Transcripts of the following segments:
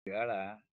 ఇవాళ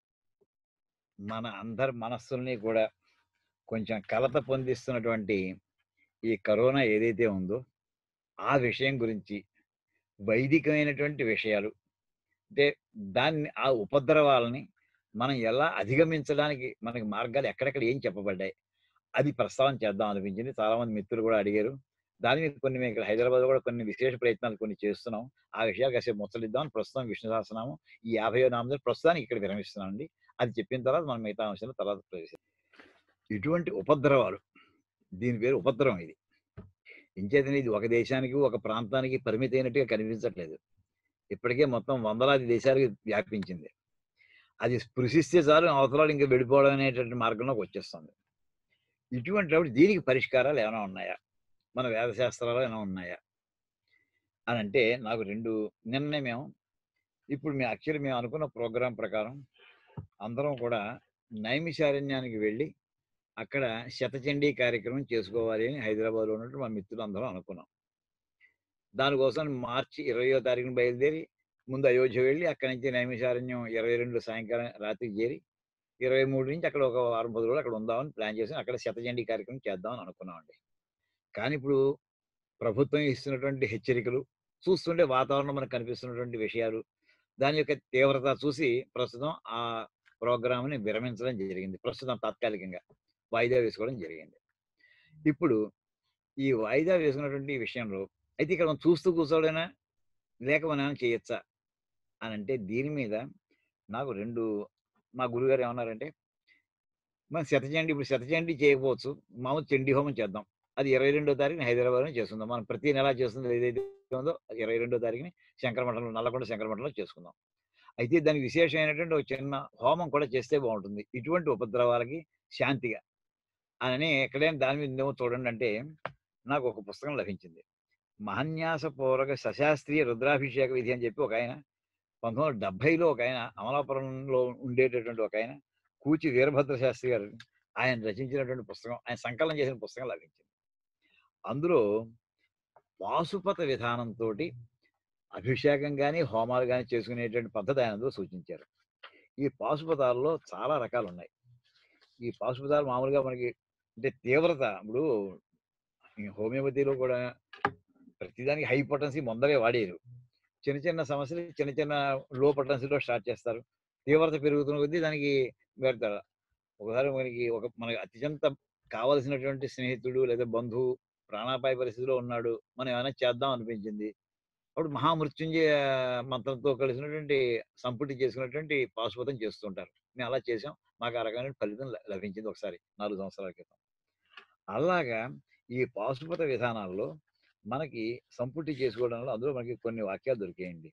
మన అందరి మనస్సుల్ని కూడా కొంచెం కలత పొందిస్తున్నటువంటి ఈ కరోనా ఏదైతే ఉందో ఆ విషయం గురించి వైదికమైనటువంటి విషయాలు అంటే దాన్ని ఆ ఉపద్రవాలని మనం ఎలా అధిగమించడానికి మనకి మార్గాలు ఎక్కడెక్కడ ఏం చెప్పబడ్డాయి అది ప్రస్తావన చేద్దాం అనిపించింది చాలా మంది మిత్రులు కూడా అడిగారు దాని మీద కొన్ని మేము ఇక్కడ హైదరాబాద్ కూడా కొన్ని విశేష ప్రయత్నాలు కొన్ని చేస్తున్నాం ఆ విషయాలు కాసేపు ముచ్చలిద్దాం ప్రస్తుతం విష్ణు సహస్రనామం ఈ యాభైయో నామం ప్రస్తుతానికి ఇక్కడ విరమిస్తున్నామండి అది చెప్పిన తర్వాత మనం మిగతా అంశాలు తర్వాత ప్రవేశిస్తాం ఇటువంటి ఉపద్రవాలు దీని పేరు ఉపద్రవం ఇది ఇంచేతనే ఇది ఒక దేశానికి ఒక ప్రాంతానికి పరిమితి అయినట్టుగా కనిపించట్లేదు ఇప్పటికే మొత్తం వందలాది దేశాలకు వ్యాపించింది అది స్పృశిస్తే చాలు అవతలాలు ఇంకా వెళ్ళిపోవడం అనేటువంటి మార్గంలోకి వచ్చేస్తుంది ఇటువంటిప్పుడు దీనికి పరిష్కారాలు ఏమైనా ఉన్నాయా మన వేదశాస్త్రాలు ఏమైనా ఉన్నాయా అని అంటే నాకు రెండు నిన్నే మేము ఇప్పుడు మేము యాక్చువల్లీ మేము అనుకున్న ప్రోగ్రాం ప్రకారం అందరం కూడా నైమిషారణ్యానికి వెళ్ళి అక్కడ శతచండీ కార్యక్రమం చేసుకోవాలి అని హైదరాబాద్లో ఉన్నట్టు మా మిత్రులు అందరం అనుకున్నాం దానికోసం మార్చి ఇరవయో తారీఖున బయలుదేరి ముందు అయోధ్య వెళ్ళి అక్కడి నుంచి నైమిషారణ్యం ఇరవై రెండు సాయంకాలం రాత్రికి చేరి ఇరవై మూడు నుంచి అక్కడ ఒక వారం పది రోజులు అక్కడ ఉందామని ప్లాన్ చేసి అక్కడ శతచండీ కార్యక్రమం చేద్దామని అనుకున్నామండి కానీ ఇప్పుడు ప్రభుత్వం ఇస్తున్నటువంటి హెచ్చరికలు చూస్తుంటే వాతావరణం మనకు కనిపిస్తున్నటువంటి విషయాలు దాని యొక్క తీవ్రత చూసి ప్రస్తుతం ఆ ప్రోగ్రామ్ని విరమించడం జరిగింది ప్రస్తుతం తాత్కాలికంగా వాయిదా వేసుకోవడం జరిగింది ఇప్పుడు ఈ వాయిదా వేసుకున్నటువంటి విషయంలో అయితే ఇక్కడ మనం చూస్తూ కూర్చోడైనా లేక మనం ఏమైనా చేయొచ్చా అని అంటే దీని మీద నాకు రెండు మా గురుగారు ఏమన్నారంటే మనం శతచండి ఇప్పుడు శతచండి చేయకపోవచ్చు మామూలు చండీ హోమం చేద్దాం అది ఇరవై రెండో తారీఖున హైదరాబాద్లో చేసుకుందాం మనం ప్రతి నెల చేస్తుంది ఏదైతే ఉందో ఇరవై రెండో తారీఖుని శంకరమఠంలో నల్లకొండ శంకరమఠంలో చేసుకుందాం అయితే దానికి విశేషమైనటువంటి ఒక చిన్న హోమం కూడా చేస్తే బాగుంటుంది ఇటువంటి ఉపద్రవాలకి శాంతిగా అని ఎక్కడైనా దాని మీద ఏమో చూడండి అంటే నాకు ఒక పుస్తకం లభించింది మహన్యాసపూర్వక సశాస్త్రీయ రుద్రాభిషేక విధి అని చెప్పి ఒక ఆయన పంతొమ్మిది వందల డెబ్బైలో ఒక ఆయన అమలాపురంలో ఉండేటటువంటి ఒక ఆయన కూచి వీరభద్ర శాస్త్రి గారు ఆయన రచించినటువంటి పుస్తకం ఆయన సంకలనం చేసిన పుస్తకం లభించింది అందులో పాశుపత విధానంతో అభిషేకం కానీ హోమాలు కానీ చేసుకునేటువంటి పద్ధతి ఆయన అందులో సూచించారు ఈ పాశుపతాల్లో చాలా రకాలు ఉన్నాయి ఈ పాశుపతాలు మామూలుగా మనకి అంటే తీవ్రత ఇప్పుడు ఈ హోమియోపతిలో కూడా ప్రతిదానికి హై పొటెన్సీ ముందరే వాడేరు చిన్న చిన్న సమస్యలు చిన్న చిన్న లో పొటెన్సీలో స్టార్ట్ చేస్తారు తీవ్రత పెరుగుతున్న కొద్దీ దానికి పెడతారు ఒకసారి మనకి ఒక మనకి అత్యంత కావలసినటువంటి స్నేహితుడు లేదా బంధువు ప్రాణాపాయ పరిస్థితిలో ఉన్నాడు మనం ఏమైనా చేద్దాం అనిపించింది అప్పుడు మహామృత్యుంజయ మంత్రంతో కలిసినటువంటి సంపుటి చేసుకున్నటువంటి పాశుపతం చేస్తుంటారు మేము అలా చేసాం మాకు ఆ రకమైన ఫలితం ల- లభించింది ఒకసారి నాలుగు సంవత్సరాల క్రితం అలాగా ఈ పాశుపత విధానాల్లో మనకి సంపుటి చేసుకోవడంలో అందులో మనకి కొన్ని వాక్యాలు దొరికాయండి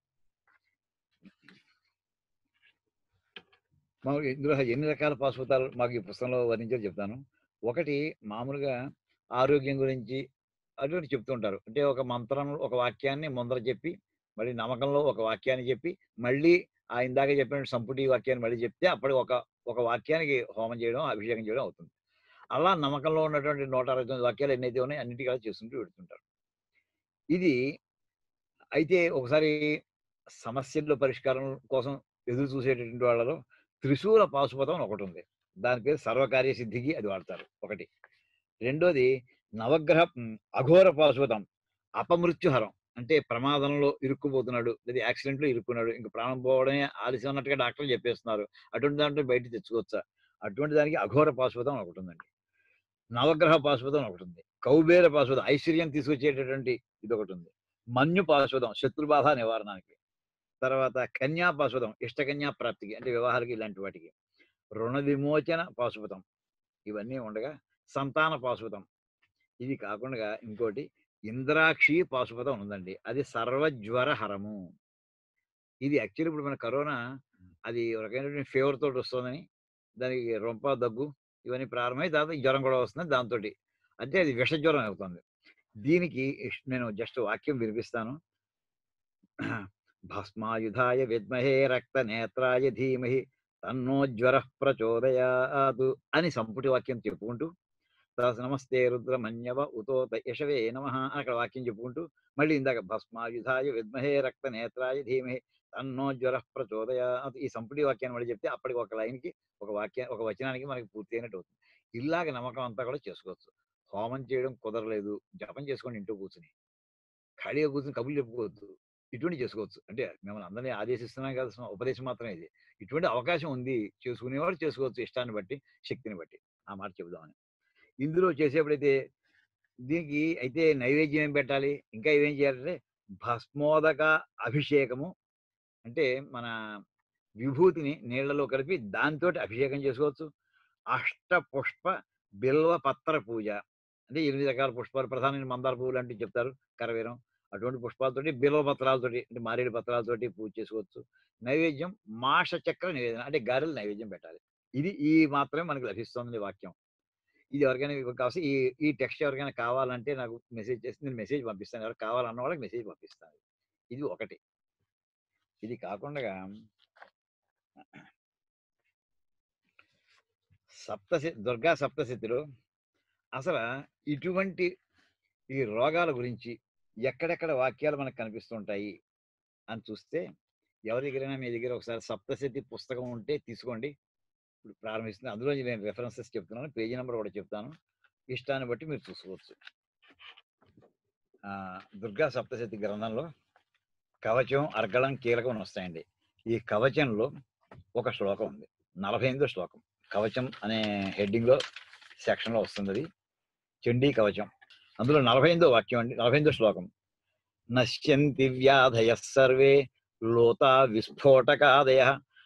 మాకు ఇందులో ఎన్ని రకాల పాశుపతాలు మాకు ఈ పుస్తకంలో వర్ణించాలో చెప్తాను ఒకటి మామూలుగా ఆరోగ్యం గురించి అటువంటి చెప్తుంటారు అంటే ఒక మంత్రం ఒక వాక్యాన్ని ముందర చెప్పి మళ్ళీ నమ్మకంలో ఒక వాక్యాన్ని చెప్పి మళ్ళీ ఆ ఇందాక చెప్పిన సంపుటి వాక్యాన్ని మళ్ళీ చెప్తే అప్పటికి ఒక ఒక వాక్యానికి హోమం చేయడం అభిషేకం చేయడం అవుతుంది అలా నమ్మకంలో ఉన్నటువంటి నూట అరవై తొమ్మిది వాక్యాలు ఎన్నైతే ఉన్నాయో అన్నిటికీ అలా చేసుకుంటూ పెడుతుంటారు ఇది అయితే ఒకసారి సమస్యల్లో పరిష్కారం కోసం ఎదురు చూసేటటువంటి వాళ్ళలో త్రిశూల పాశుపతం అని ఒకటి ఉంది దాని పేరు సర్వకార్య సిద్ధికి అది వాడతారు ఒకటి రెండోది నవగ్రహ ఉమ్, అఘోర పాశుపతం అపమృత్యుహరం అంటే ప్రమాదంలో ఇరుక్కుపోతున్నాడు లేదా యాక్సిడెంట్లో ఇరుక్కున్నాడు ఇంకా ప్రాణం పోవడమే ఆలస్యం అన్నట్టుగా డాక్టర్లు చెప్పేస్తున్నారు అటువంటి దాంట్లో బయట తెచ్చుకోవచ్చా అటువంటి దానికి అఘోర పాశుపతం అని ఒకటి ఉందండి నవగ్రహ పాశుపతం అని ఒకటి ఉంది కౌబేర పాశుపతం ఐశ్వర్యం తీసుకొచ్చేటటువంటి ఇది ఒకటి ఉంది మన్యు పాశుపతం శత్రుబాధ నివారణకి తర్వాత కన్యా పాశుపతం ఇష్టకన్యా ప్రాప్తికి అంటే వివాహాలకి ఇలాంటి వాటికి రుణ విమోచన పాశుపతం ఇవన్నీ ఉండగా సంతాన పాశుపతం ఇది కాకుండా ఇంకోటి ఇంద్రాక్షి పాశుపతం ఉందండి అది సర్వజ్వర హరము ఇది యాక్చువల్లీ ఇప్పుడు మన కరోనా అది ఒక రకమైనటువంటి ఫీవర్ తోటి వస్తుందని దానికి రొంప దగ్గు ఇవన్నీ ప్రారంభమై తర్వాత ఈ జ్వరం కూడా వస్తుంది దాంతో అంటే అది విష జ్వరం అవుతుంది దీనికి ఇష్- నేను జస్ట్ వాక్యం వినిపిస్తాను భస్మాయుధాయ విద్మహే రక్త నేత్రాయ ధీమహి తన్నోజ్వర ప్రచోదయాదు అని సంపుటి వాక్యం చెప్పుకుంటూ తర్వాత నమస్తే రుద్రమన్యవ ఉతోత యశవే నమ అని అక్కడ వాక్యం చెప్పుకుంటూ మళ్ళీ ఇందాక భస్మాయుధాయ విద్మహే రక్త నేత్రాయ ధీమహి తన్నో జ్వర ప్రచోదయ ఈ సంపుటి వాక్యాన్ని మళ్ళీ చెప్తే అప్పటికి ఒక లైన్కి ఒక వాక్య ఒక వచనానికి మనకి పూర్తి అయినట్టు అవుతుంది ఇలాగ నమ్మకం అంతా కూడా చేసుకోవచ్చు హోమం చేయడం కుదరలేదు జపం చేసుకోండి ఇంట్లో కూర్చుని ఖాళీగా కూర్చుని కబుర్లు చెప్పుకోవద్దు ఇటువంటి చేసుకోవచ్చు అంటే మిమ్మల్ని అందరినీ ఆదేశిస్తున్నాం కదా స్వ- ఉపదేశం మాత్రమే ఇది ఇటువంటి అవకాశం ఉంది చేసుకునేవాడు చేసుకోవచ్చు ఇష్టాన్ని బట్టి శక్తిని బట్టి ఆ మాట చెబుదామని ఇందులో చేసేప్పుడైతే దీనికి అయితే నైవేద్యం ఏం పెట్టాలి ఇంకా ఏమేం చేయాలంటే భస్మోదక అభిషేకము అంటే మన విభూతిని నీళ్లలో కలిపి దాంతో అభిషేకం చేసుకోవచ్చు అష్ట పుష్ప బిల్వ పత్ర పూజ అంటే ఎనిమిది రకాల పుష్పాలు ప్రధానమైన మందార పువ్వులు అంటే చెప్తారు కరవీరం అటువంటి పుష్పాలతోటి బిల్వ పత్రాలతోటి అంటే మారేడు పత్రాలతోటి పూజ చేసుకోవచ్చు నైవేద్యం మాష చక్ర నివేదన అంటే గారెలు నైవేద్యం పెట్టాలి ఇది ఈ మాత్రమే మనకు లభిస్తుంది వాక్యం ఇది ఎవరికైనా ఇవ్వ- కావాల్సి ఈ ఈ టెక్స్ట్ ఎవరికైనా కావాలంటే నాకు మెసేజ్ చేసి నేను మెసేజ్ పంపిస్తాను ఎవరు కావాలన్న వాళ్ళకి మెసేజ్ పంపిస్తాను ఇది ఒకటి ఇది కాకుండా సప్తశి దుర్గా సప్తశతిలో అసలు ఇటువంటి ఈ రోగాల గురించి ఎక్కడెక్కడ వాక్యాలు మనకు కనిపిస్తుంటాయి అని చూస్తే ఎవరి దగ్గరైనా మీ దగ్గర ఒకసారి సప్తశతి పుస్తకం ఉంటే తీసుకోండి ఇప్పుడు ప్రారంభిస్తుంది అందులో నేను రెఫరెన్సెస్ చెప్తున్నాను పేజీ నెంబర్ కూడా చెప్తాను ఇష్టాన్ని బట్టి మీరు చూసుకోవచ్చు ఆ, దుర్గా సప్తశతి గ్రంథంలో కవచం అర్గళం కీలకం అని వస్తాయండి ఈ కవచంలో ఒక శ్లోకం ఉంది నలభై ఎనిమిదో శ్లోకం కవచం అనే హెడ్డింగ్లో సెక్షన్లో వస్తుంది అది చండీ కవచం అందులో నలభై ఎనిమిదో వాక్యం అండి నలభై ఎనిమిదో శ్లోకం నశ్యంతి వ్యాధయ సర్వే లోతా విస్ఫోటకాదయ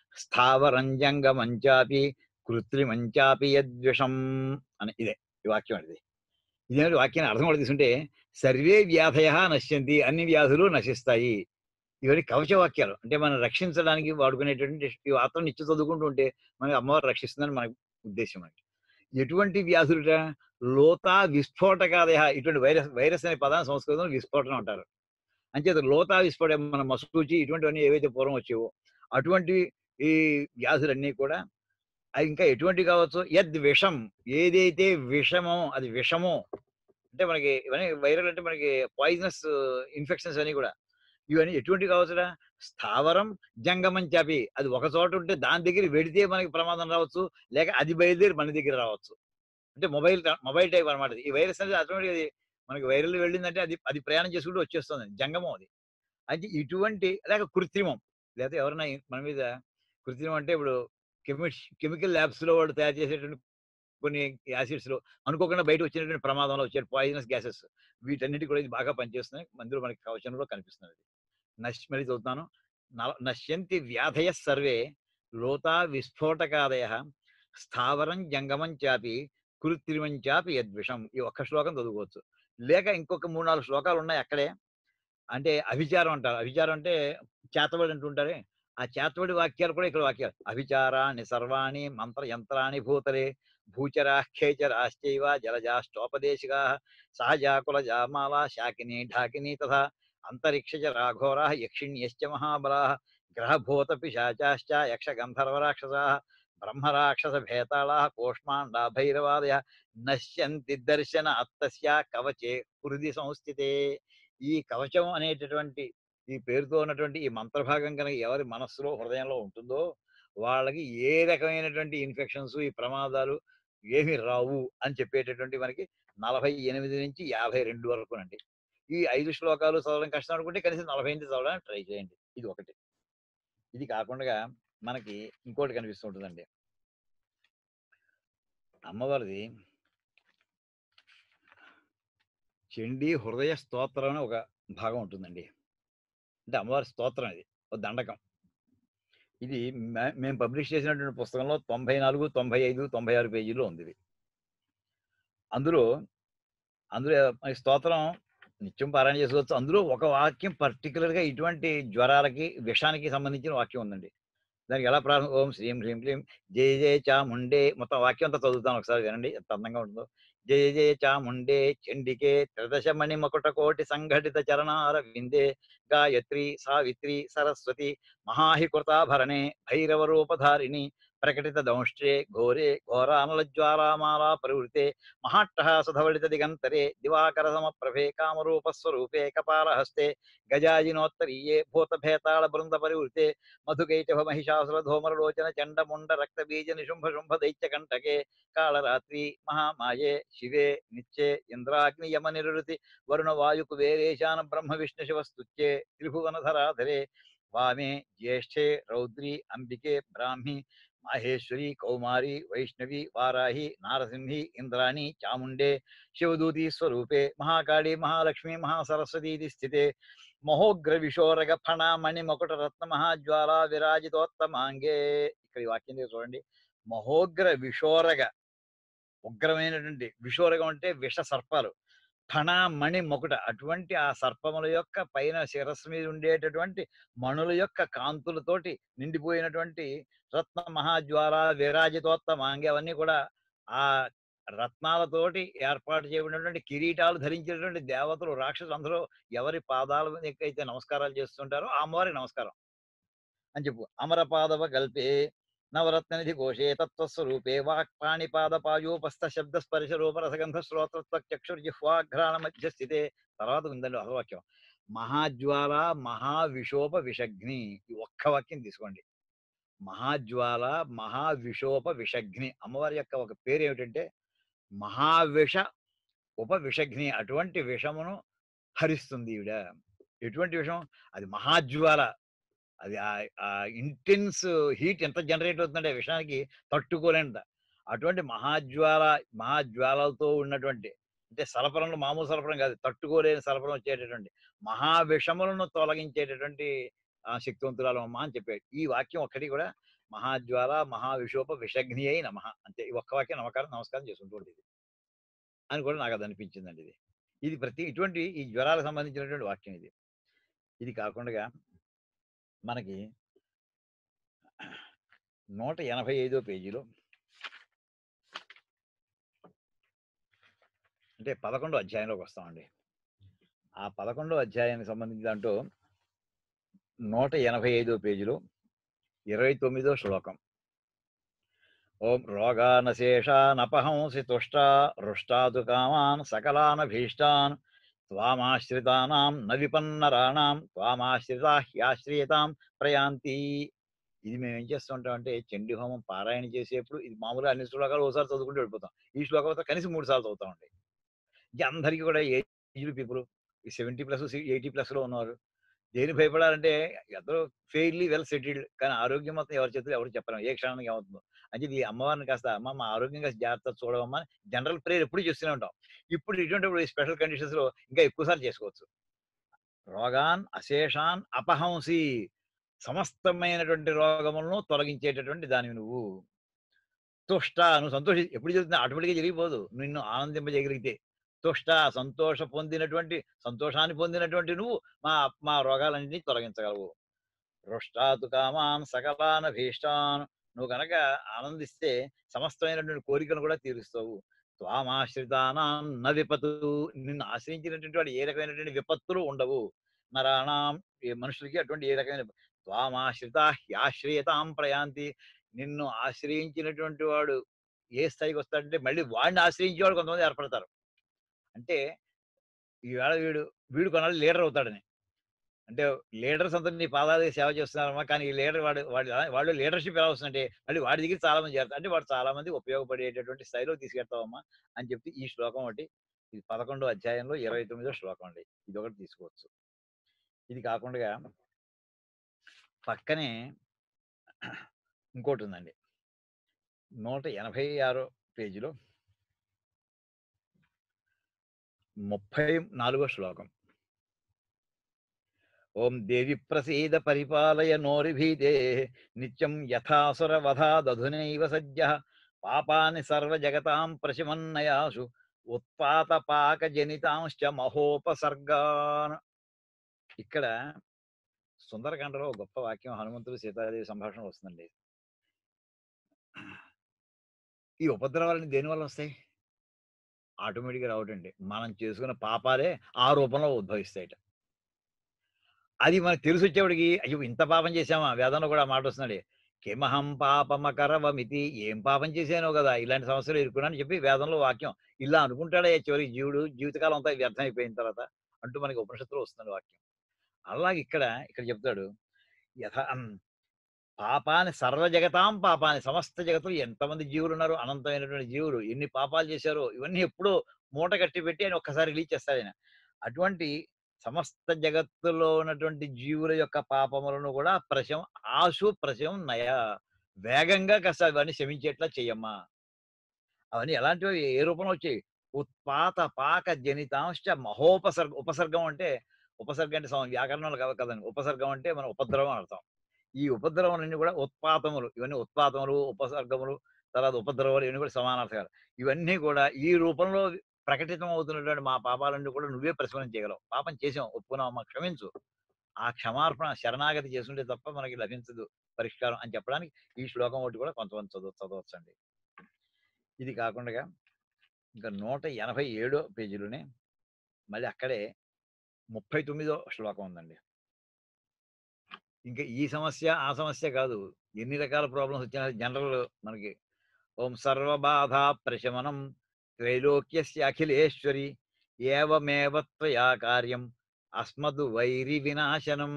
స్థావరంజంగమంచాపి కృత్రిమంచాపి యద్విషం అని ఇదే ఈ వాక్యం అండి ఇదేమిటి వాక్యాన్ని అర్థం కూడా తీసుకుంటే సర్వే వ్యాధయ నశ్యంతి అన్ని వ్యాధులు నశిస్తాయి ఇవన్నీ కవచ వాక్యాలు అంటే మనం రక్షించడానికి వాడుకునేటువంటి ఈ వార్తలు నిత్య చదువుకుంటూ ఉంటే మనకి అమ్మవారు రక్షిస్తుందని మన ఉద్దేశం మనకి ఎటువంటి వ్యాధులుట లోతా విస్ఫోటకాదయ ఇటువంటి వైరస్ వైరస్ అనే పదాన్ని సంస్కృతంలో విస్ఫోటనం అంటారు అంచేత లోతా విస్ఫోట మన మసూచి ఇటువంటివన్నీ ఏవైతే పూర్వం వచ్చేవో అటువంటి ఈ వ్యాధులన్నీ కూడా అవి ఇంకా ఎటువంటి కావచ్చు యద్ విషం ఏదైతే విషమో అది విషమో అంటే మనకి ఇవన్నీ వైరల్ అంటే మనకి పాయిజనస్ ఇన్ఫెక్షన్స్ అన్ని కూడా ఇవన్నీ ఎటువంటి కావచ్చురా స్థావరం జంగమం చాపి అది ఒక చోట ఉంటే దాని దగ్గర వెడితే మనకి ప్రమాదం రావచ్చు లేక అది బయలుదేరి మన దగ్గర రావచ్చు అంటే మొబైల్ మొబైల్ టైప్ అనమాట ఈ వైరస్ అనేది అటువంటి అది మనకి వైరల్ వెళ్ళిందంటే అది అది ప్రయాణం చేసుకుంటూ వచ్చేస్తుంది జంగమం అది అంటే ఇటువంటి లేక కృత్రిమం లేకపోతే ఎవరైనా మన మీద కృత్రిమం అంటే ఇప్పుడు కెమి కెమికల్ ల్యాబ్స్ లో వాళ్ళు తయారు చేసేటువంటి కొన్ని యాసిడ్స్ లో అనుకోకుండా బయట వచ్చినటువంటి ప్రమాదంలో వచ్చే పాయిజనస్ గ్యాసెస్ వీటన్నిటి కూడా ఇది బాగా పనిచేస్తున్నాయి మందులు మనకి కవచంలో కనిపిస్తున్నది నశ్ మళ్ళీ చదువుతాను నల- నశ్యంతి వ్యాధయ సర్వే లోతా విస్ఫోటకాదయ స్థావరం జంగమం చాపి కృత్రిమం చాపి యద్విషం ఈ ఒక్క శ్లోకం చదువుకోవచ్చు లేక ఇంకొక మూడు నాలుగు శ్లోకాలు ఉన్నాయి అక్కడే అంటే అభిచారం అంటారు అభిచారం అంటే చేతబడి అంటుంటారే ఆ చేతబడి వాక్యాలు కూడా ఇక్కడ వాక్యాలు అభిచారాన్ని సర్వాణి మంత్ర యంత్రాన్ని భూతలే భూచరా ఖేచరాశ్చైవ జలజాష్టోపదేశికా సహజాకులజా మాలా శాకిని ఢాకిని తథా అంతరిక్షజ రాఘోరా యక్షిణ్యశ్చ మహాబలా గ్రహభూత పిశాచాశ్చ యక్ష గంధర్వ రాక్షసా బ్రహ్మరాక్షస భేతాళా కోష్మాండా భైరవాదయ నశ్యంతి దర్శన అత్తస్య కవచే హృది సంస్థితే ఈ కవచం అనేటటువంటి ఈ పేరుతో ఉన్నటువంటి ఈ మంత్రభాగం కనుక ఎవరి మనస్సులో హృదయంలో ఉంటుందో వాళ్ళకి ఏ రకమైనటువంటి ఇన్ఫెక్షన్స్ ఈ ప్రమాదాలు ఏమి రావు అని చెప్పేటటువంటి మనకి నలభై ఎనిమిది నుంచి యాభై రెండు వరకు అండి ఈ ఐదు శ్లోకాలు చదవడం కష్టం అనుకుంటే కనీసం నలభై ఎనిమిది చదవడానికి ట్రై చేయండి ఇది ఒకటి ఇది కాకుండా మనకి ఇంకోటి కనిపిస్తుంటుందండి అమ్మవారిది చండీ హృదయ స్తోత్రం అని ఒక భాగం ఉంటుందండి అంటే అమ్మవారి స్తోత్రం ఇది ఒక దండకం ఇది మే- మేము పబ్లిష్ చేసినటువంటి పుస్తకంలో తొంభై నాలుగు తొంభై ఐదు తొంభై ఆరు పేజీలో ఉంది ఇది అందులో అందులో ఈ స్తోత్రం నిత్యం పారాయణ చేసుకోవచ్చు అందులో ఒక వాక్యం particular గా ఇటువంటి జ్వరాలకి విషానికి సంబంధించిన వాక్యం ఉందండి దానికి ఎలా ప్రారంభం ఓం శ్రీం హ్రీం క్లీం జయ జయ చాముండే మొత్తం వాక్యం అంతా చదువుతాను ఒకసారి వినండి ఎంత అందంగా ఉంటుందో జయ జయ చాముండే చండికే త్రిదశమణి మకుట కోటి సంఘటిత చరణార విందే గాయత్రి సావిత్రి సరస్వతి మహాహికృతాభరణే భైరవరూపధారిణి ప్రకటిత దంష్ట్రే ఘోరే ఘోరానలజ్వాలామాలా ప్రవృతే మహాట్టహాసధవళిత దిగంతరే దివాకర సమప్రభే కామరూపస్వరూపే కపాలహస్తే గజాజినోత్తరీయే భూతభేతాళ బృంద పరివృతే మధుకైటభ మహిషాసుర ధూమరలోచన చండముండ రక్తబీజ నిశుంభ శుంభ దైత్యకంటకే కాళరాత్రి మహామాయే శివే నిత్యే ఇంద్రాగ్ని యమ నిరుతి వరుణ వాయు కుబేరేశాన బ్రహ్మ విష్ణు శివస్తుత్యే త్రిభువనధరాధరే వామే జ్యేష్ఠే రౌద్రి అంబికే బ్రాహ్మి మాహేశ్వరి కౌమారి వైష్ణవి వారాహి నారసింహి ఇంద్రాణి చాముండే శివదూతి స్వరూపే మహాకాళి మహాలక్ష్మి మహాసరస్వతీతి స్థితే మహోగ్ర విశోరగ ఫణ మణి మకుట రత్న మహాజ్వాల విరాజితోత్తమాంగే ఇక్కడ ఈ వాక్యం దగ్గర చూడండి మహోగ్ర విశోరగ ఉగ్రమైనటువంటి విశోరగం అంటే విష సర్పాలు ఫణ మణి మొకుట అటువంటి ఆ సర్పముల యొక్క పైన శిరస్సు మీద ఉండేటటువంటి మణుల యొక్క కాంతులతోటి నిండిపోయినటువంటి రత్న మహాజ్వాల విరాజితోత్తమాంగి అవన్నీ కూడా ఆ రత్నాలతోటి ఏర్పాటు చేయబడినటువంటి కిరీటాలు ధరించినటువంటి దేవతలు రాక్షసులు అందరూ ఎవరి పాదాల మీద ఎక్కైతే నమస్కారాలు చేస్తుంటారో ఆ అమ్మవారికి నమస్కారం అని చెప్పు అమరపాదవ కల్పే నవరత్ననిధి కోశే తత్వస్వరూపే వాక్ పాణిపాద పాయోపస్థ శబ్ద స్పర్శ రూప రసగంధ శ్రోత్రత్వ చక్షుర్జిహ్వాఘ్రాణ మధ్య స్థితే తర్వాత ఉందండి అసలు వాక్యం మహాజ్వాల మహావిశోప విషగ్ని ఈ ఒక్క వాక్యం తీసుకోండి మహాజ్వాల మహావిశోప విషగ్ని అమ్మవారి యొక్క ఒక పేరు ఏమిటంటే మహావిష ఉప విషగ్ని అటువంటి విషమును హరిస్తుంది ఈవిడ ఎటువంటి విషం అది మహాజ్వాల అది ఆ- ఆ ఇంటెన్స్ హీట్ ఎంత జనరేట్ అవుతుందంటే ఆ విషయానికి తట్టుకోలేంత అటువంటి మహాజ్వాల మహాజ్వాలలతో ఉన్నటువంటి అంటే సలపరంలో మామూలు సలపరం కాదు తట్టుకోలేని సలపరం వచ్చేటటువంటి మహావిషములను తొలగించేటటువంటి ఆ శక్తివంతురాలు అమ్మ అని చెప్పాడు ఈ వాక్యం ఒక్కటి కూడా మహాజ్వాల మహావిశోప విషగ్ని అయి నమ అంతే ఈ ఒక్క వాక్యం నమస్కారం నమస్కారం చేసుకుంటుంది ఇది అని కూడా నాకు అది అనిపించిందండి ఇది ఇది ప్రతి ఇటువంటి ఈ జ్వరాలకు సంబంధించినటువంటి వాక్యం ఇది ఇది కాకుండా మనకి నూట ఎనభై ఐదో పేజీలో అంటే పదకొండో అధ్యాయంలోకి వస్తామండి ఆ పదకొండో అధ్యాయానికి సంబంధించి దాంట్లో నూట ఎనభై ఐదో పేజీలో ఇరవై తొమ్మిదో శ్లోకం ఓం రోగానశేషానపహంసి తుష్టా రుష్టాదు కామాన్ సకలానభీష్టాన్ త్వామాశ్రితానాం న విపన్నరాణాం త్వామాశ్రితా హ్యాశ్రియతాం ప్రయాంతి ఇది మేము ఏం చేస్తుంటాం అంటే చండీ హోమం పారాయణ చేసేప్పుడు ఇది మామూలుగా అన్ని శ్లోకాలు ఒకసారి చదువుకుంటూ వెళ్ళిపోతాం ఈ శ్లోకాలతో కనీసం మూడు సార్లు చదువుతా ఉంటాయి ఇంకా అందరికీ కూడా aged people seventy plus eighty లో ఉన్నారు దేని భయపడాలంటే ఎందరో ఫెయిర్లీ వెల్ సెటిల్డ్ కానీ ఆరోగ్యం మొత్తం ఎవరి చేతులు ఎవరు చెప్పలేం ఏ క్షణానికి ఏమవుతుందో అంటే ఈ అమ్మవారిని కాస్త అమ్మ మా ఆరోగ్యం కాస్త జాగ్రత్త చూడమమ్మా జనరల్ ప్రేయర్ ఎప్పుడు చేస్తూనే ఉంటాం ఇప్పుడు ఇటువంటి స్పెషల్ కండిషన్స్ లో ఇంకా ఎక్కువసార్లు చేసుకోవచ్చు రోగాన్ అశేషాన్ అపహంసి సమస్తమైనటువంటి రోగములను తొలగించేటటువంటి దానివి నువ్వు తుష్ట నువ్వు సంతోషి ఎప్పుడు జరుగుతుంది ఆటోమేటిక్గా జరిగిపోదు నిన్ను ఆనందింపజేయగలిగితే తుష్ట సంతోష పొందినటువంటి సంతోషాన్ని పొందినటువంటి నువ్వు మా మా రోగాలన్నింటినీ తొలగించగలవు రుష్టాతు కామాన్ సకలాన భీష్టాన్ నువ్వు కనుక ఆనందిస్తే సమస్తమైనటువంటి కోరికను కూడా తీరుస్తావు త్వామాశ్రితానాం న విపత్తు నిన్ను ఆశ్రయించినటువంటి వాడు ఏ రకమైనటువంటి విపత్తులు ఉండవు నరాణం ఏ మనుషులకి అటువంటి ఏ రకమైన త్వామాశ్రిత హ్యాశ్రయతాం ప్రయాంతి నిన్ను ఆశ్రయించినటువంటి వాడు ఏ స్థాయికి వస్తాడంటే మళ్ళీ వాడిని ఆశ్రయించేవాడు కొంతమంది ఏర్పడతారు అంటే ఈవేళ వీడు వీడు కొనాలి లీడర్ అవుతాడని అంటే లీడర్స్ అంతా నీ పాదాలకి సేవ చేస్తున్నారమ్మా కానీ ఈ లీడర్ వాడు వాడు వాళ్ళు లీడర్షిప్ ఎలా వస్తుందంటే మళ్ళీ వాడి దగ్గర చాలా మంది చేస్తారు అంటే వాడు చాలా మంది ఉపయోగపడేటటువంటి స్థాయిలో తీసుకెళ్తావమ్మా అని చెప్పి ఈ శ్లోకం ఒకటి ఇది పదకొండో అధ్యాయంలో ఇరవై తొమ్మిదో శ్లోకం అండి ఇది ఒకటి తీసుకోవచ్చు ఇది కాకుండా పక్కనే ఇంకోటి ఉందండి నూట ఎనభై ఆరో పేజీలో ముప్పై నాలుగో శ్లోకం ఓం దేవి ప్రసీద పరిపాలయ నోరిభీతే నిత్యం యథాసుర వధా దధునైవ సజ్జ పాపాని సర్వ జగతాం ప్రశమన్నయాసు ఉత్పాత పాక జనితాంశ్చ మహోపసర్గాన్ ఇక్కడ సుందరకాండలో ఒక గొప్ప వాక్యం హనుమంతుడు సీతాదేవి సంభాషణ వస్తుందండి ఈ ఉపద్రవాలని దేనివల్ల వస్తాయి ఆటోమేటిక్గా రావటండి మనం చేసుకున్న పాపాలే ఆ రూపంలో ఉద్భవిస్తాయట అది మనకు తెలిసొచ్చేవాడికి అయ్యో ఇంత పాపం చేసామా వేదంలో కూడా ఆ మాట వస్తున్నాడు కిమహం పాపమకరవమితి ఏం పాపం చేశానో కదా ఇలాంటి సమస్యలు ఇరుకున్నాను చెప్పి వేదంలో వాక్యం ఇలా అనుకుంటాడే చివరికి జీవుడు జీవితకాలం అంతా వ్యర్థం అయిపోయిన తర్వాత అంటూ మనకి ఉపనిషత్తులో వస్తుంది వాక్యం అలాగే ఇక్కడ ఇక్కడ చెప్తాడు యథా పాపాన్ని సర్వ జగతాం పాపాన్ని సమస్త జగత్తులు ఎంతమంది జీవులు ఉన్నారు అనంతమైనటువంటి జీవులు ఎన్ని పాపాలు చేశారో ఇవన్నీ ఎప్పుడో మూట కట్టి పెట్టి ఆయన ఒక్కసారి రిలీజ్ చేస్తాడు ఆయన అటువంటి సమస్త జగత్తులో ఉన్నటువంటి జీవుల యొక్క పాపములను కూడా ప్రశం ఆశు ప్రశం నయ వేగంగా కాస్త అవన్నీ శమించేట్లా చెయ్యమ్మా అవన్నీ ఎలాంటివి ఏ రూపంలో వచ్చాయి ఉత్పాత పాక జనితాంశ మహోపసర్గ ఉపసర్గం అంటే ఉపసర్గం అంటే సం- వ్యాకరణంలో కాదు కదండి ఉపసర్గం అంటే మన ఉపద్రవం అని అర్థం ఈ ఉపద్రవం అన్ని కూడా ఉత్పాతములు ఇవన్నీ ఉత్పాతములు ఉపసర్గములు తర్వాత ఉపద్రవాలు ఇవన్నీ కూడా సమానార్థకాలు ఇవన్నీ కూడా ఈ రూపంలో ప్రకటితం అవుతున్నటువంటి మా పాపాలన్నీ కూడా నువ్వే ప్రశ్నం చేయగలవు పాపం చేసాం ఒప్పుకున్నావు మా క్షమించు ఆ క్షమార్పణ శరణాగతి చేసుంటే తప్ప మనకి లభించదు పరిష్కారం అని చెప్పడానికి ఈ శ్లోకం ఒకటి కూడా కొంతమంది చదువు చదవచ్చండి ఇది కాకుండా ఇంకా నూట ఎనభై ఏడో పేజీలోనే మళ్ళీ అక్కడే ముప్పై తొమ్మిదో శ్లోకం ఉందండి ఇంకా ఈ సమస్య ఆ సమస్య కాదు ఎన్ని రకాల ప్రాబ్లమ్స్ వచ్చినా జనరల్ మనకి ఓం సర్వబాధ ప్రశమనం త్రైలోక్యస్య అఖిలేశ్వరి ఏవమేవ త్వయా కార్యం అస్మదు వైరి వినాశనం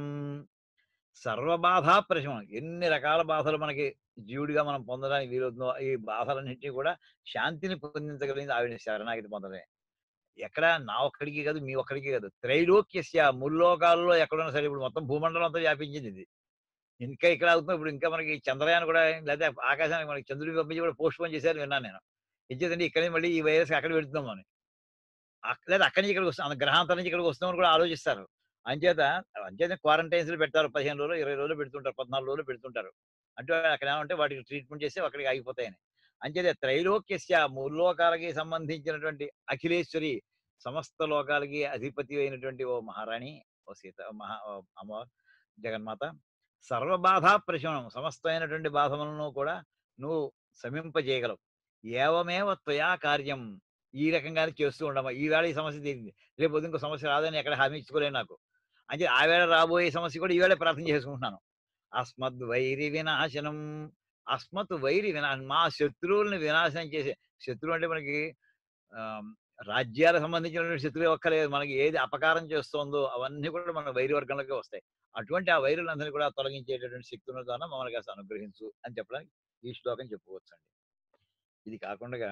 సర్వబాధ ప్రశమనం ఎన్ని రకాల బాధలు మనకి జీవుడిగా మనం పొందడానికి వీలవుతుందో ఈ బాధలన్నింటినీ కూడా శాంతిని పొందించగలిగింది ఆవిడ శరణాగతి పొందడమే ఎక్కడ నా ఒక్కడికి కాదు మీ ఒక్కడికి కాదు త్రైలోక్యస్య ముల్లోకాల్లో ఎక్కడున్నా సరే ఇప్పుడు మొత్తం భూమండలం అంతా వ్యాపించింది ఇది ఇంకా ఇక్కడ అవుతుంది ఇప్పుడు ఇంకా మనకి చంద్రయాన్ కూడా లేదా ఆకాశానికి మనకి చంద్రుడిని పంపించి కూడా పోస్ట్ పోన్ చేశారు విన్నాను నేను ఇచ్చేదండి ఇక్కడే మళ్ళీ ఈ వైరస్ అక్కడ పెడుతున్నాం అని అక్- లేదా అక్కడి నుంచి ఇక్కడికి వస్తాం గ్రహాంతరం నుంచి ఇక్కడికి వస్తామని కూడా ఆలోచిస్తారు అంచేత అంచేత క్వారంటైన్స్ పెడతారు పదిహేను రోజులు ఇరవై రోజులు పెడుతుంటారు పద్నాలుగు రోజులు పెడుతుంటారు అంటే అక్కడ ఏమంటే వాటికి ట్రీట్మెంట్ చేస్తే అక్కడికి ఆగిపోతాయని అంచేత త్రైలోక్యస్య ముల్లోకాలకి సంబంధించినటువంటి అఖిలేశ్వరి సమస్త లోకాలకి అధిపతి అయినటువంటి ఓ మహారాణి ఓ సీత ఓ మహా ఓ అమ్మవారు జగన్మాత సర్వబాధ ప్రశమనం సమస్తమైనటువంటి బాధలను కూడా నువ్వు శమింపజేయగలవు ఏవమేవ త్వయా కార్యం ఈ రకంగానే చేస్తూ ఉండమా ఈవేళ ఈ సమస్య తీరింది రేపు పొద్దున ఇంకో సమస్య రాదని ఎక్కడ హామీ ఇచ్చుకోలేను నాకు అంటే ఆ వేళ రాబోయే సమస్య కూడా ఈవేళ ప్రార్థన చేసుకుంటున్నాను అస్మద్ వైరి వినాశనం అస్మత్ వైరి వినా మా శత్రువుల్ని వినాశనం చేసే శత్రువు అంటే మనకి ఆమ్, రాజ్యాలకు సంబంధించినటువంటి శత్రువు ఒక్కలేదు మనకి ఏది అపకారం చేస్తోందో అవన్నీ కూడా మన వైరి వర్గంలోకి వస్తాయి అటువంటి ఆ వైరులందరినీ కూడా తొలగించేటటువంటి శక్తి ఉన్న ద్వారా మమ్మల్ని కాస్త అనుగ్రహించు అని చెప్పడానికి ఈ శ్లోకం చెప్పుకోవచ్చు అండి ఇది కాకుండా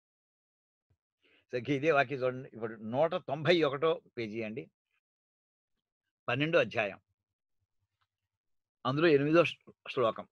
సరే ఇదే వాక్యం చూడండి ఇప్పుడు నూట తొంభై ఒకటో పేజీ అండి పన్నెండో అధ్యాయం అందులో ఎనిమిదో శ్లో- శ్లోకం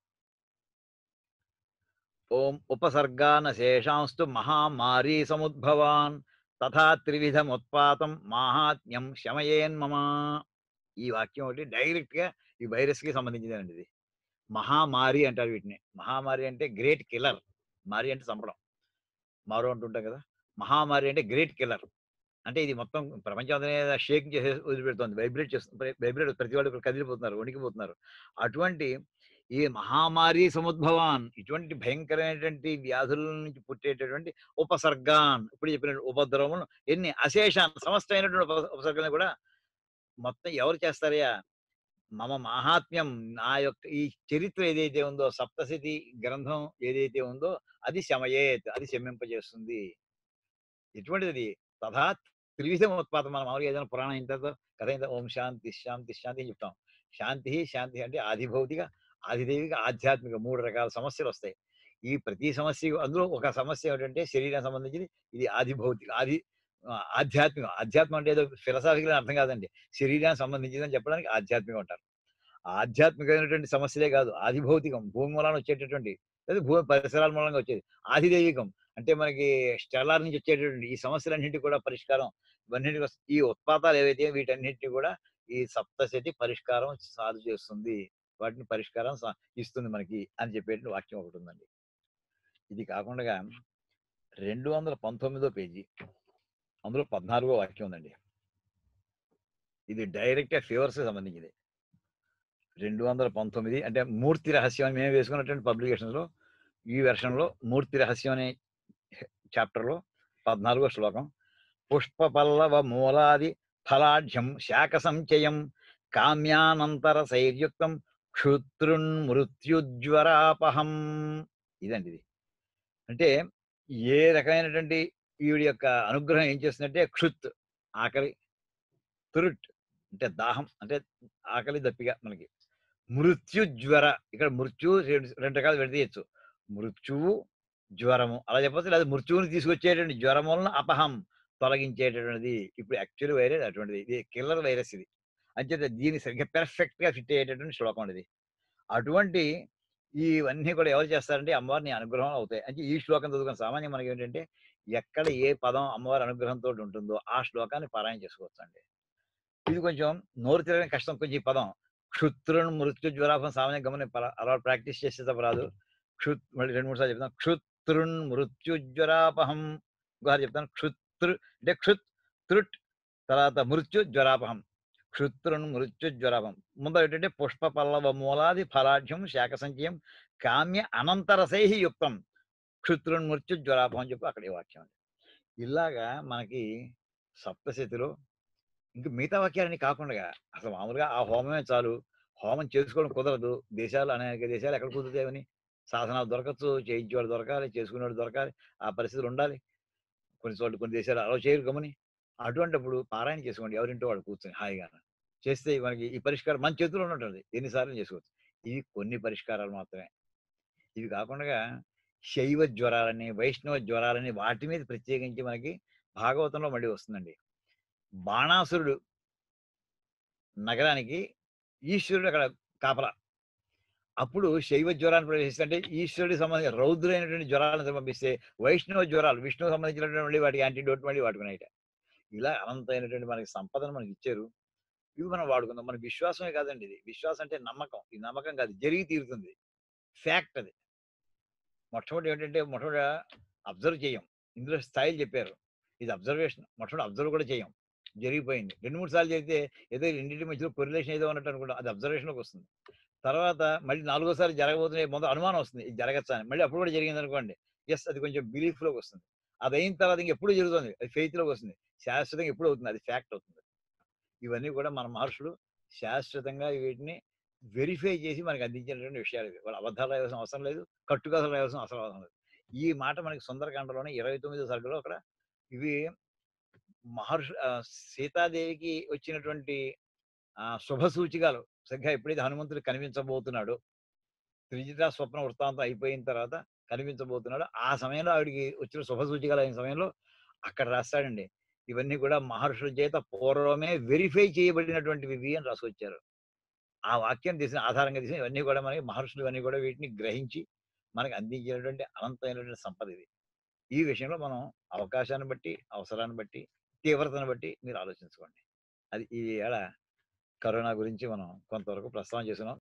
ఓం ఉపసర్గాన శేషాంస్తు మహామారీ సముద్భవాన్ తథా త్రివిధముత్పాతం మాహాత్మ్యం శమయేన్మమ ఈ వాక్యం ఒకటి డైరెక్ట్ గా ఈ వైరస్ కి సంబంధించిందండి ఇది మహామారి అంటారు వీటిని మహామారి అంటే గ్రేట్ కిల్లర్ మారి అంటే చంపడం మారు అంటుంటాం కదా మహామారి అంటే గ్రేట్ కిల్లర్ అంటే ఇది మొత్తం ప్రపంచం అంతా షేక్ చేసే వదిలిపెడుతుంది వైబ్రేట్ చేస్తుంది వైబ్రేట్ ప్రతి వాళ్ళు ఇక్కడ కదిలిపోతున్నారు వణికిపోతున్నారు అటువంటి ఈ మహామారి సముద్భవాన్ ఇటువంటి భయంకరమైనటువంటి వ్యాధుల నుంచి పుట్టేటటువంటి ఉపసర్గాన్ ఇప్పుడు చెప్పిన ఉపద్రవములు ఎన్ని అశేషాన్ సమస్తమైనటువంటి ఉప ఉపసర్గాలను కూడా మొత్తం ఎవరు చేస్తారయ్యా మమ మహాత్మ్యం నా యొక్క ఈ చరిత్ర ఏదైతే ఉందో సప్తశతి గ్రంథం ఏదైతే ఉందో అది శమయేత్ అది శమింపజేస్తుంది ఎటువంటిది తథా త్రివిధం ఉత్పాదం మనం మామూలుగా ఏదైనా పురాణం అయిన తర్వాత కథ అయిన తర్వాత ఓం శాంతి శాంతి శాంతి అని చెప్తాం శాంతి శాంతి అంటే ఆదిభౌతిక ఆదిదైవిక ఆధ్యాత్మిక మూడు రకాల సమస్యలు వస్తాయి ఈ ప్రతి సమస్య అందులో ఒక సమస్య ఏమిటంటే శరీరం సంబంధించింది ఇది ఆది భౌతిక ఆది ఆ, ఆధ్యాత్మికం ఆధ్యాత్మం అంటే ఏదో ఫిలసాఫికల్ అర్థం కాదండి శరీరానికి సంబంధించింది అని చెప్పడానికి ఆధ్యాత్మికం అంటారు ఆధ్యాత్మికమైనటువంటి సమస్యలే కాదు ఆది భౌతికం భూమి మూలాన వచ్చేటటువంటి లేదా భూమి పరిసరాల మూలంగా వచ్చేది ఆదిదైవికం అంటే మనకి స్టెల్లార్ నుంచి వచ్చేటటువంటి ఈ సమస్యలన్నింటికి కూడా పరిష్కారం ఇవన్నింటి ఈ ఉత్పాతాలు ఏవైతే వీటన్నిటిని కూడా ఈ సప్తశతి పరిష్కారం సాల్వ్ చేస్తుంది వాటిని పరిష్కారం స- ఇస్తుంది మనకి అని చెప్పేటువంటి వాక్యం ఒకటి ఉందండి ఇది కాకుండా రెండు వందల పంతొమ్మిదో పేజీ అందులో పద్నాలుగో వాక్యం ఉందండి ఇది డైరెక్ట్ ఫీవర్స్ సంబంధించింది రెండు వందల పంతొమ్మిది అంటే మూర్తి రహస్యం అని మేము వేసుకున్నటువంటి publications లో ఈ version లో మూర్తి రహస్యం అనే chapter లో పద్నాలుగో శ్లోకం పుష్ప పల్లవ మూలాది ఫలాఢ్యం శాఖ సంచయం కామ్యానంతర శైర్యుక్తం క్షుత్రున్మృత్యుజ్వరాపహం ఇదండి ఇది అంటే ఏ రకమైనటువంటి ఈవిడి యొక్క అనుగ్రహం ఏం చేస్తుందంటే క్షుత్ ఆకలి తురుట్ అంటే దాహం అంటే ఆకలి దప్పిక మనకి మృత్యు జ్వర ఇక్కడ మృత్యు రెండు రెండు రకాలు విడదీయచ్చు మృత్యువు జ్వరము అలా చెప్పచ్చు లేదా మృత్యువుని తీసుకొచ్చేటువంటి జ్వరం వలన అపహం తొలగించేటటువంటిది ఇప్పుడు యాక్చువల్ వైరస్ అటువంటిది ఇది కిల్లర్ వైరస్ ఇది అంచేత దీన్ని సరిగ్గా పెర్ఫెక్ట్ గా ఫిట్ అయ్యేటటువంటి శ్లోకం ఇది అటువంటి ఇవన్నీ కూడా ఎవరు చేస్తారంటే అమ్మవారిని అనుగ్రహం అవుతాయి అంటే ఈ శ్లోకం చదువుకున్న సామాన్యం మనకి ఏంటంటే ఎక్కడ ఏ పదం అమ్మవారి అనుగ్రహంతో ఉంటుందో ఆ శ్లోకాన్ని పారాయణ చేసుకోవచ్చు అండి ఇది కొంచెం నోరు తిరగని కష్టం కొంచెం ఈ పదం క్షుత్రుని మృత్యు జ్వరాపం సామాన్య గమని అలా ప్రాక్టీస్ చేస్తే తప్ప రాదు క్షుత్ మళ్ళీ రెండు మూడు సార్లు చెప్తాను క్షుత్రున్ మృత్యు జ్వరాపహం ఇంకోసారి చెప్తాను క్షుత్రు అంటే క్షుత్ త్రుట్ తర్వాత మృత్యు జ్వరాపహం క్షుత్రున్ మృత్యు జ్వరాపం ముందు ఏంటంటే పుష్ప పల్లవ మూలాది ఫలాఢ్యం శాఖ సంచయం కామ్య అనంతరసై యుక్తం క్షుత్రున్ మృత్యు జ్వరాపం అని చెప్పి అక్కడ ఈ వాక్యం ఉంది ఇలాగా మనకి సప్తశతిలో ఇంకా మిగతా వాక్యాలని కాకుండా అసలు మామూలుగా ఆ హోమమే చాలు హోమం చేసుకోవడం కుదరదు దేశాలు అనేక దేశాలు ఎక్కడ కుదురుతాయని సాధనాలు దొరకచ్చు చేయించేవాడు దొరకాలి చేసుకునేవాడు దొరకాలి ఆ పరిస్థితులు ఉండాలి కొన్ని చోట్ల కొన్ని దేశాలు అలా చేయరు గమని అటువంటిప్పుడు పారాయణ చేసుకోండి ఎవరింటో వాడు కూర్చొని హాయిగా చేస్తే మనకి ఈ పరిష్కారం మన చేతిలో ఉంటుంది ఎన్నిసార్లు చేసుకోవచ్చు ఇవి కొన్ని పరిష్కారాలు మాత్రమే ఇవి కాకుండా శైవ జ్వరాలని వైష్ణవ జ్వరాలని వాటి మీద ప్రత్యేకించి మనకి భాగవతంలో మళ్ళీ వస్తుందండి బాణాసురుడు నగరానికి ఈశ్వరుడు అక్కడ కాపలా అప్పుడు శైవ జ్వరాన్ని ప్రవేశిస్తుంటే ఈశ్వరుడికి సంబంధించిన రౌద్రైనటువంటి జ్వరాలను పంపిస్తే వైష్ణవ జ్వరాలు విష్ణువు సంబంధించినటువంటి మళ్ళీ వాటికి యాంటీడోట్ మళ్ళీ వాడుకున్నాయిట ఇలా అనంతమైనటువంటి మనకి సంపదను మనకి ఇచ్చారు ఇవి మనం వాడుకుందాం మన విశ్వాసమే కాదండి ఇది విశ్వాసం అంటే నమ్మకం ఈ నమ్మకం కాదు జరిగి తీరుతుంది ఫ్యాక్ట్ అది మొట్టమొదటి ఏంటంటే మొట్టమొదటి అబ్జర్వ్ చేయం ఇందులో స్థాయిలు చెప్పారు ఇది అబ్జర్వేషన్ మొట్టమొదటి అబ్జర్వ్ కూడా చేయం జరిగిపోయింది రెండు మూడు సార్లు జరిగితే ఏదో రెండింటి మధ్యలో కొరిలేషన్ ఏదో ఉన్నట్టు అనుకుంటాం అది అబ్జర్వేషన్లోకి వస్తుంది తర్వాత మళ్ళీ నాలుగోసారి జరగబోతున్నాయి మొదటి అనుమానం వస్తుంది ఇది జరగచ్చా అని మళ్ళీ అప్పుడు కూడా జరిగింది అనుకోండి ఎస్ అది కొంచెం బిలీఫ్లోకి వస్తుంది అది అయిన తర్వాత ఇంకెప్పుడు జరుగుతుంది అది ఫెయిత్లోకి వస్తుంది శాశ్వతంగా ఎప్పుడు అవుతుంది అది ఫ్యాక్ట్ అవుతుంది ఇవన్నీ కూడా మన మహర్షులు శాశ్వతంగా వీటిని వెరిఫై చేసి మనకి అందించినటువంటి విషయాలు ఇవి వాళ్ళు అబద్ధాలు రాయాల్సిన అవసరం లేదు కట్టుకథలు రాయాల్సిన అవసరం అవసరం లేదు ఈ మాట మనకి సుందరకాండలోనే ఇరవై తొమ్మిదో సరుకులో అక్కడ ఇవి మహర్షు ఆ, సీతాదేవికి వచ్చినటువంటి ఆ శుభ సూచికలు సరిగ్గా ఎప్పుడైతే హనుమంతుడు కనిపించబోతున్నాడో త్రిజిత స్వప్న వృత్తాంతం అయిపోయిన తర్వాత కనిపించబోతున్నాడు ఆ సమయంలో ఆవిడికి వచ్చిన శుభ సూచికలు అయిన సమయంలో అక్కడ రాస్తాడండి ఇవన్నీ కూడా మహర్షుల చేత పూర్వమే వెరిఫై చేయబడినటువంటివి ఇవి అని రాసుకొచ్చారు ఆ వాక్యం తీసిన ఆధారంగా తీసిన ఇవన్నీ కూడా మనకి మహర్షులు ఇవన్నీ కూడా వీటిని గ్రహించి మనకి అందించినటువంటి అనంతమైనటువంటి సంపద ఇది ఈ విషయంలో మనం అవకాశాన్ని బట్టి అవసరాన్ని బట్టి తీవ్రతను బట్టి మీరు ఆలోచించుకోండి అది ఈ ఏళ కరోనా గురించి మనం కొంతవరకు ప్రస్తావన చేస్తున్నాం